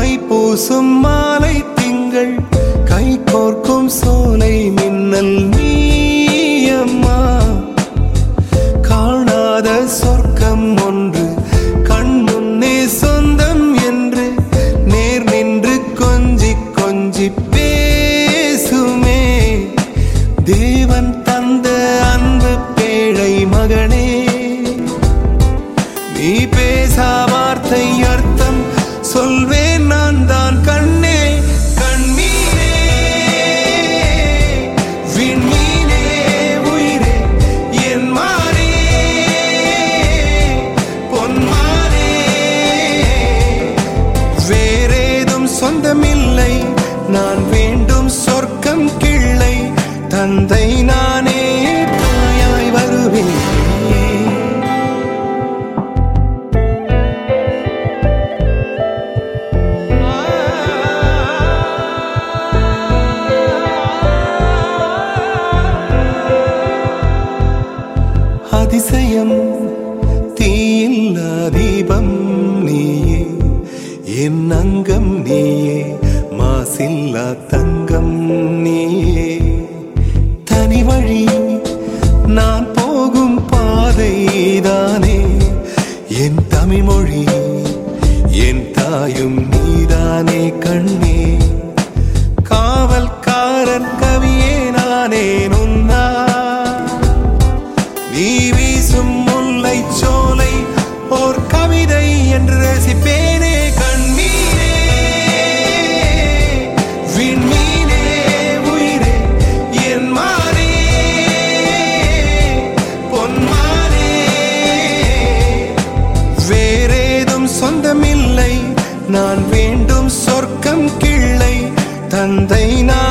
தைப்பூசும் மாலை திங்கள் கை கோர்க்கும் சோலை மின்னல் நீயம்மா காணாத சொர்க்கம் ஒன்று கண் முன்னே சொந்தம் என்று நேர் நின்று கொஞ்சி கொஞ்சி பேசுமே தேவன் தந்த அன்பு பேழை மகனே நீ பேசா வார்த்தை அர்த்தம் சொல்வேன் நான் தான் கண்ணே கண்ணீரே விண்மீனே உயிரே என் மானே பொன்மானே வேறேதும் சொந்தமில்லை நான் வேண்டும் சொர்க்கம் கிள்ளை தந்தை நானே தாயாய் வருவேன் அதிசயம் தீயில்லா தீபம் நீயே என் அங்கம் நீயே மாசில்லா தங்கம் நீயே தனி வழி நான் போகும் பாதைதானே என் தமிழ்மொழி என் தாயும் நீதானே கண்ணே காவல்காரன் கவியே நானே நுண்ணா நீ வீசும் முல்லை சோலை ஓர் கவிதை என்று ரசிப்பேனே கண்ணீரே விண்மீனே உயிரே என் மானே பொன்மானே வேறேதும் சொந்தமில்லை நான் வேண்டும் சொர்க்கம் கிள்ளை தந்தை நான்